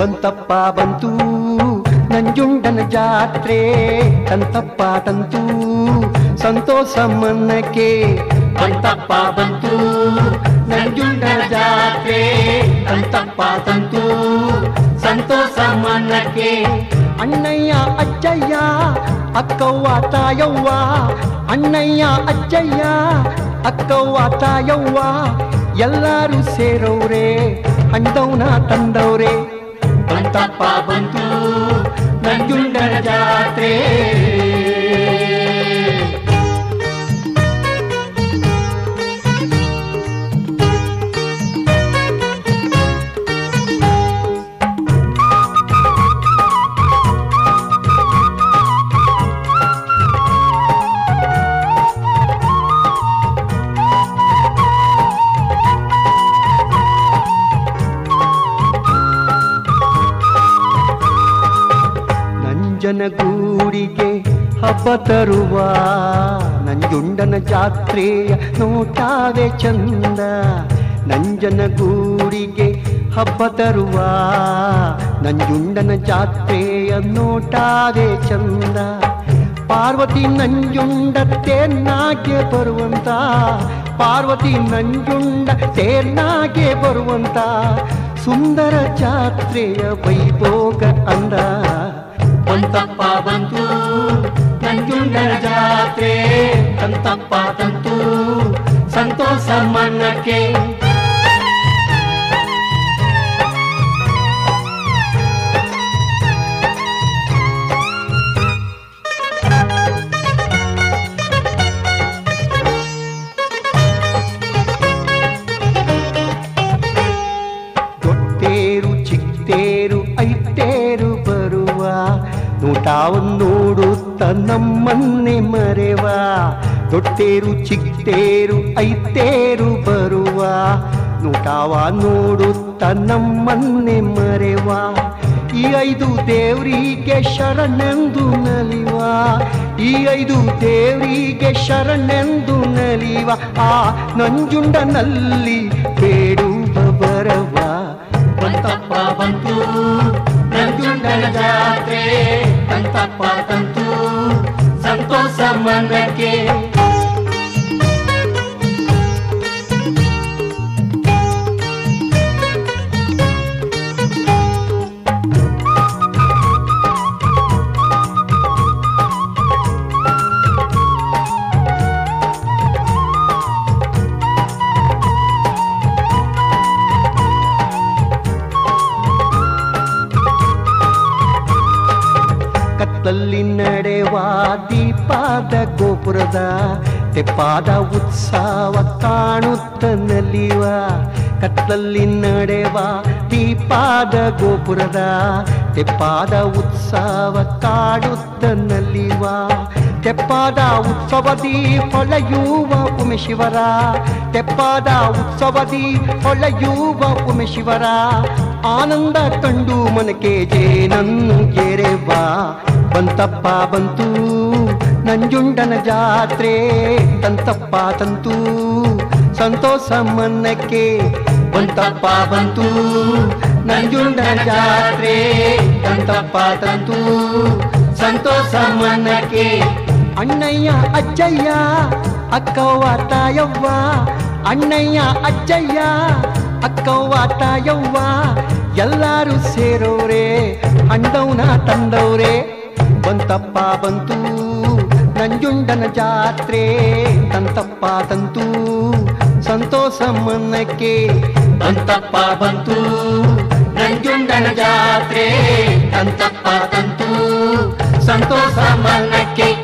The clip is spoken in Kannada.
ಬಂತಪ್ಪ ಬಂತು ನಂಜುಂಡನ ಜಾತ್ರೆ ತಂತಪ್ಪ ತಂತು ಸಂತೋಷ ಮನ್ನಕ್ಕೆ ಬಂತಪ್ಪ ಬಂತು ನಂಜುಂಡನ ಜಾತ್ರೆ ತಂತಪ್ಪ ತಂತು ಸಂತೋಷ ಮನ್ನಕ್ಕೆ ಅಣ್ಣಯ್ಯ ಅಜ್ಜಯ್ಯ ಅಕ್ಕವ್ವ ತಾಯವ್ವ ಅಣ್ಣಯ್ಯ ಅಜ್ಜಯ್ಯ ಅಕ್ಕವ್ವ ತಾಯವ್ವ ಎಲ್ಲರೂ ಸೇರವ್ರೆ ಅಂಡವ್ನ ತಂದವ್ರೆ ಬಂತಪ್ಪ ಬಂತು ನಂಜುಂಡನ ಜಾತ್ರೆ ನಂಜನಗೂಡಿಗೆ ಹಬ್ಬ ತರುವ ನಂಜುಂಡನ ಜಾತ್ರೆಯ ನೋಟಾವೆ ಚಂದ ನಂಜನಗೂಡಿಗೆ ಹಬ್ಬ ತರುವ ನಂಜುಂಡನ ಜಾತ್ರೆಯ ನೋಟಾವೆ ಚಂದ ಪಾರ್ವತಿ ನಂಜುಂಡ ತೇರ್ನಾಗೆ ಬರುವಂತ ಪಾರ್ವತಿ ನಂಜುಂಡ ತೇರ್ನಾಗೆ ಬರುವಂತ ಸುಂದರ ಜಾತ್ರೆಯ ವೈಭೋಗ ಅಂದ ಬಂತಪ್ಪ ಬಂತು ನಂಜುಂಡನ ಜಾತ್ರೆ ತಂತಪ್ಪ ತಂತು ಸಂತೋಷ ಮನ್ನಕ್ಕೆ ದೊಡ್ಡೇರು ಚಿಕ್ಕೇರು ಐತೇರು ಬರುವ ನೋಟಾವನ್ನು ನೋಡುತ್ತ ನಮ್ಮನ್ನೇ ಮರೆವ ದೊಡ್ಡೇರು ಚಿಕ್ಕೇರು ಐತೇರು ಬರುವ ನೋಟಾವ ನೋಡುತ್ತ ನಮ್ಮನ್ನೇ ಮರೆವ ಈ ಐದು ದೇವರಿಗೆ ಶರಣೆಂದು ನಲಿವ ಈ ಐದು ದೇವರಿಗೆ ಶರಣೆಂದು ನಲಿವ ಆ ನಂಜುಂಡನಲ್ಲಿ ಬೇಡುವ ಬರವ ಬಂತಪ್ಪ ಬಂತು ನಂಜುಂಡನ ಜಾತ್ರೆ ತಂತಪ್ಪ ತಂತು ಸಂತೋಷ ಮನಕ್ಕೆ ಕತ್ತಲ್ಲಿ ನಡೆವ ದೀಪಾದ ಗೋಪುರದ ತೆಪ್ಪಾದ ಉತ್ಸವ ಕಾಣುತ್ತ ನಲಿವ ಕತ್ತಲ್ಲಿ ನಡೆವ ದೀಪಾದ ಗೋಪುರದ ತೆಪ್ಪಾದ ಉತ್ಸವ ಕಾಡುತ್ತ ನಲಿವ ತೆಪ್ಪಾದ ಉತ್ಸವದಿ ಹೊಳೆಯುವ ಉಮೆಶಿವರ ತೆಪ್ಪಾದ ಉತ್ಸವದಿ ಹೊಳೆಯುವ ಉಮೆಶಿವರ ಆನಂದ ಕಂಡು ಮನಕೆ ಜೇನನ್ನು ಗೆರೆವ ಬಂತಪ್ಪ ಬಂತು ನಂಜುಂಡನ ಜಾತ್ರೆ ತಂತಪ್ಪ ತಂತು ಸಂತೋಷ ಮನ್ನಕ್ಕೆ ಬಂತಪ್ಪ ಬಂತು ನಂಜುಂಡನ ಜಾತ್ರೆ ತಂತಪ್ಪ ತಂತು ಸಂತೋಷ ಮನ್ನಕ್ಕೆ ಅಣ್ಣಯ್ಯ ಅಜ್ಜಯ್ಯ ಅಕ್ಕವ್ವ ತಾಯವ್ವ ಅಣ್ಣಯ್ಯ ಅಜ್ಜಯ್ಯ ಅಕ್ಕವ್ವ ತಾಯವ್ವ ಎಲ್ಲರೂ ಸೇರೋರೆ ಅಂಡವ್ನ ತಂದವ್ರೆ ಬಂತಪ್ಪ ಬಂತು ನಂಜುಂಡನ ಜಾತ್ರೆ ತಂತಪ್ಪ ತಂತು ಸಂತೋಷ ಮನ್ನಕ್ಕೆ ಬಂತಪ್ಪ ಬಂತು ನಂಜುಂಡನ ಜಾತ್ರೆ ತಂತಪ್ಪ ತಂತು ಸಂತೋಷ ಮನ್ನಕ್ಕೆ